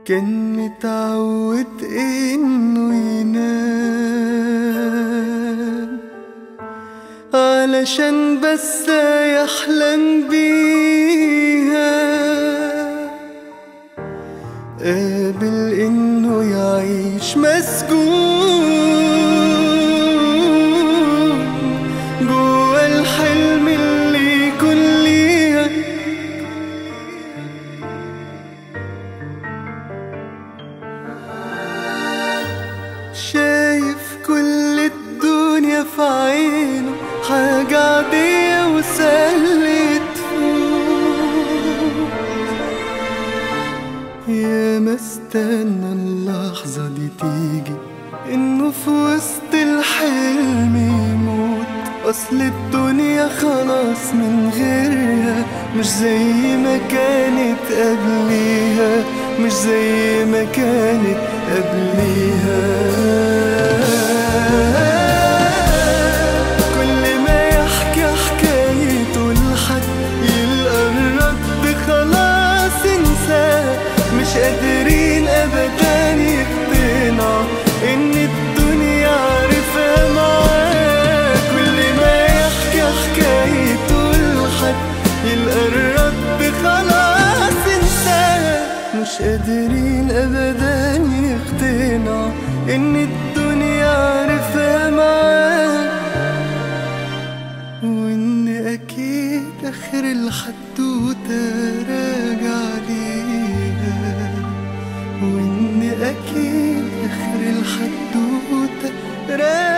كان متعود انه ينام علشان بس يحلم بيها قابل انه يعيش مسجون جوا الحلم اللي يكون ليها شايف كل الدنيا في عينه حاجة عادية وسهلة تفوت يا ما استنى اللحظة دي تيجي انه في وسط الحلم يموت اصل الدنيا خلاص من غيرها مش زي ما كانت قبليها مش زي ما كانت قبليها كل ما يحكي حكايته لحد يلقى الرد خلاص انساه مش قادرين ابدا يقتنعوا ان الدنيا عارفة معاه كل ما يحكي حكايته لحد يلقى الرد خلاص انساه مش قادرين ابدا يقتنعوا ان الدنيا عارفة معاه وإن أكيد آخر الحدوتة راجع ليها وإن أكيد آخر الحدوتة راجع